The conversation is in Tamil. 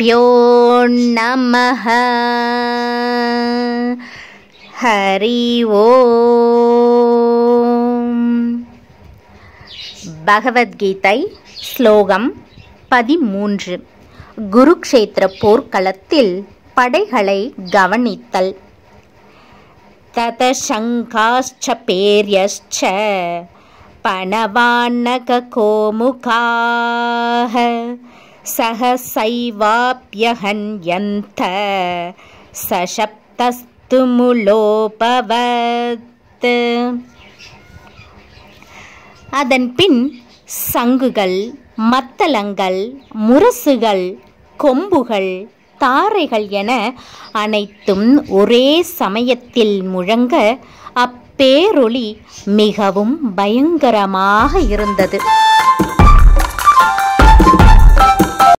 गुरुभ्यो नमः हरि ஓம் பகவத்கீதை ஸ்லோகம் பதிமூன்று குருக்ஷேத்திர போர்க்களத்தில் படைகளை கவனித்தல் ततशङ्काश्च पेर्यश्च पणवान्नककोमुखाः सहसैवाप्यहन्यन्त सशप्तस्तु मुलोपवत् அதன்பின் சங்குகள் மத்தளங்கள் முரசுகள் கொம்புகள் தாரைகள் என அனைத்தும் ஒரே சமயத்தில் முழங்க அப்பேரொளி மிகவும் பயங்கரமாக இருந்தது